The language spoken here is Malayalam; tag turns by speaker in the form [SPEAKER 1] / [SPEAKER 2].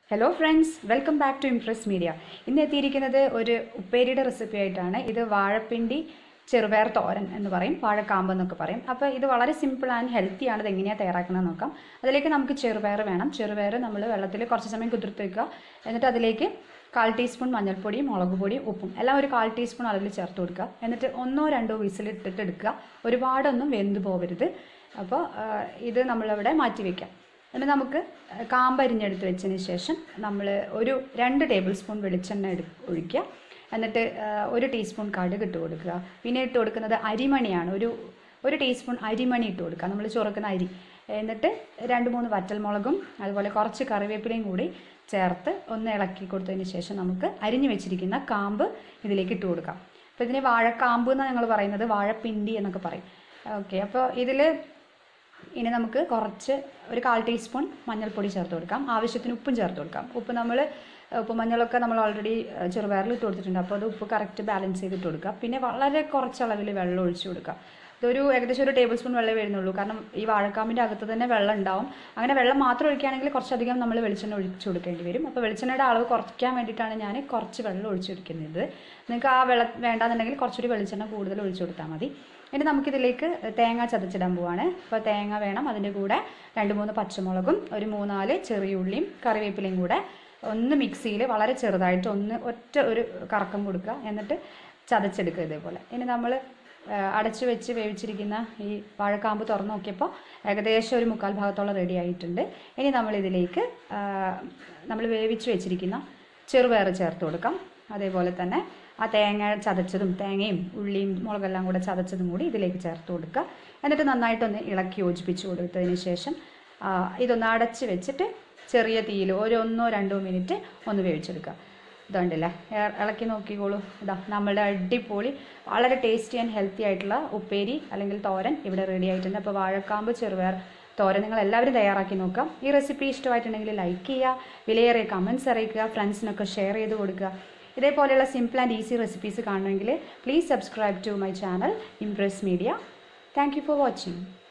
[SPEAKER 1] hello friends welcome back to Impress Media ഇന്ന് എത്തിയിരിക്കുന്നത് ഒരു ഉപ്പേരിയുടെ റെസിപ്പി ആയിട്ടാണ് ഇത് വാഴപ്പിണ്ടി ചെറുപയർ തോരൻ എന്ന് പറയും വാഴക്കാമ്പ് എന്നൊക്കെ പറയും അപ്പോൾ ഇത് വളരെ സിമ്പിൾ ആൻഡ് ഹെൽത്തി ആണ് ഇത് എങ്ങനെയാണ് തയ്യാറാക്കുന്നത് നോക്കാം അതിലേക്ക് നമുക്ക് ചെറുപയർ വേണം ചെറുപയർ നമ്മൾ വെള്ളത്തിൽ കുറച്ച് സമയം കുതിർത്ത് വെക്കുക എന്നിട്ട് അതിലേക്ക് കാൽ ടീസ്പൂൺ മഞ്ഞൾപ്പൊടി മുളക് പൊടി ഉപ്പും എല്ലാം ഒരു കാൽ ടീസ്പൂൺ അളവിൽ ചേർത്ത് കൊടുക്കുക എന്നിട്ട് ഒന്നോ രണ്ടോ വിസിലിട്ടിട്ട് എടുക്കുക ഒരുപാടൊന്നും വെന്ത് പോകരുത് അപ്പോൾ ഇത് നമ്മളിവിടെ മാറ്റി വയ്ക്കാം എന്നിട്ട് നമുക്ക് കാമ്പ് അരിഞ്ഞെടുത്ത് വെച്ചതിന് ശേഷം നമ്മൾ ഒരു രണ്ട് ടേബിൾ സ്പൂൺ വെളിച്ചെണ്ണ എടു ഒഴിക്കുക എന്നിട്ട് ആ, ഒരു ടീസ്പൂൺ കടുക് ഇട്ട് കൊടുക്കുക പിന്നെ ഇട്ട് കൊടുക്കുന്നത് അരിമണിയാണ് ഒരു ഒരു ടീസ്പൂൺ അരിമണി ഇട്ട് കൊടുക്കുക നമ്മൾ ചുറക്കുന്ന അരി എന്നിട്ട് രണ്ട് മൂന്ന് വറ്റൽമുളകും അതുപോലെ കുറച്ച് കറിവേപ്പിലയും കൂടി ചേർത്ത് ഒന്ന് ഇളക്കി കൊടുത്തതിന് ശേഷം നമുക്ക് അരിഞ്ഞു വെച്ചിരിക്കുന്ന കാമ്പ് ഇതിലേക്ക് ഇട്ട് കൊടുക്കാം അപ്പോൾ ഇതിന് വാഴക്കാമ്പ് എന്നാണ് ഞങ്ങൾ പറയുന്നത് വാഴപ്പിണ്ടി എന്നൊക്കെ പറയും ഓക്കെ അപ്പോൾ ഇതിൽ ഇനി നമുക്ക് കുറച്ച് ഒരു കാൽ ടീസ്പൂൺ മഞ്ഞൾപ്പൊടി ചേർത്ത് കൊടുക്കാം ആവശ്യത്തിന് ഉപ്പും ചേർത്ത് കൊടുക്കാം ഉപ്പ് നമ്മൾ ഉപ്പ് മഞ്ഞളൊക്കെ നമ്മൾ ഓൾറെഡി ചെറുപയറിൽ ഇട്ട് കൊടുത്തിട്ടുണ്ട് അപ്പോൾ അത് ഉപ്പ് കറക്റ്റ് ബാലൻസ് ചെയ്തിട്ട് കൊടുക്കുക പിന്നെ വളരെ കുറച്ച് അളവിൽ വെള്ളം ഒഴിച്ചു കൊടുക്കുക ഇതൊരു ഏകദേശം ഒരു ടേബിൾ സ്പൂൺ വെള്ളം വരുന്നുള്ളൂ കാരണം ഈ വാഴക്കാമ്പിൻ്റെ അകത്ത് തന്നെ വെള്ളം ഉണ്ടാവും അങ്ങനെ വെള്ളം മാത്രം ഒഴിക്കുകയാണെങ്കിൽ കുറച്ചധികം നമ്മൾ വെളിച്ചെണ്ണ ഒഴിച്ചു കൊടുക്കേണ്ടി വരും അപ്പോൾ വെളിച്ചെണ്ണയുടെ അളവ് കുറയ്ക്കാൻ വേണ്ടിയിട്ടാണ് ഞാൻ കുറച്ച് വെള്ളം ഒഴിച്ചു കൊടുക്കുന്നത് നിങ്ങൾക്ക് ആ വെള്ളം വേണ്ടാന്നുണ്ടെങ്കിൽ കുറച്ചുകൂടി വെളിച്ചെണ്ണ കൂടുതൽ ഒഴിച്ചു കൊടുത്താൽ മതി ഇനി നമുക്കിതിലേക്ക് തേങ്ങ ചതച്ചിടാൻ പോവാണ് അപ്പോൾ തേങ്ങ വേണം അതിൻ്റെ കൂടെ രണ്ട് മൂന്ന് പച്ചമുളകും ഒരു മൂന്നാല് ചെറിയ ഉള്ളിയും കറിവേപ്പിലയും കൂടെ ഒന്ന് മിക്സിയിൽ വളരെ ചെറുതായിട്ട് ഒന്ന് ഒറ്റ ഒരു കറക്കം കൊടുക്കുക എന്നിട്ട് ചതച്ചെടുക്കുക ഇതേപോലെ ഇനി നമ്മൾ അടച്ചു വെച്ച് വേവിച്ചിരിക്കുന്ന ഈ വാഴക്കാമ്പ് തുറന്ന് നോക്കിയപ്പോൾ ഏകദേശം ഒരു മുക്കാൽ ഭാഗത്തോളം റെഡി ആയിട്ടുണ്ട് ഇനി നമ്മളിതിലേക്ക് നമ്മൾ വേവിച്ച് വെച്ചിരിക്കുന്ന ചെറുപയർ ചേർത്ത് കൊടുക്കാം അതേപോലെ തന്നെ ആ തേങ്ങ ചതച്ചതും തേങ്ങയും ഉള്ളിയും മുളകെല്ലാം കൂടെ ചതച്ചതും കൂടി ഇതിലേക്ക് ചേർത്ത് കൊടുക്കുക എന്നിട്ട് നന്നായിട്ടൊന്ന് ഇളക്കി യോജിപ്പിച്ച് കൊടുത്തതിന് ശേഷം ആ, ഇതൊന്ന് അടച്ച് വെച്ചിട്ട് ചെറിയ തീയിൽ ഒരു ഒന്നോ രണ്ടോ മിനിറ്റ് ഒന്ന് വേവിച്ചെടുക്കുക ഇതുണ്ടല്ലേ ഇ- ഇളക്കി നോക്കിക്കോളൂ ഇതാ നമ്മളുടെ അടിപൊളി വളരെ ടേസ്റ്റി ആൻഡ് ഹെൽത്തി ആയിട്ടുള്ള ഉപ്പേരി അല്ലെങ്കിൽ തോരൻ ഇവിടെ റെഡി ആയിട്ടുണ്ട് അപ്പോൾ വാഴക്കാമ്പ് ചെറുപയർ തോരൻ നിങ്ങൾ എല്ലാവരും തയ്യാറാക്കി നോക്കാം ഈ റെസിപ്പി ഇഷ്ടമായിട്ടുണ്ടെങ്കിൽ ലൈക്ക് ചെയ്യുക വിലയേറിയ കമൻറ്റ്സ് അറിയിക്കുക ഫ്രണ്ട്സിനൊക്കെ ഷെയർ ചെയ്ത് കൊടുക്കുക ഇതേപോലെയുള്ള സിമ്പിൾ ആൻഡ് ഈസി റെസിപ്പീസ് കാണണമെങ്കിൽ please subscribe to my channel Impress Media thank you for watching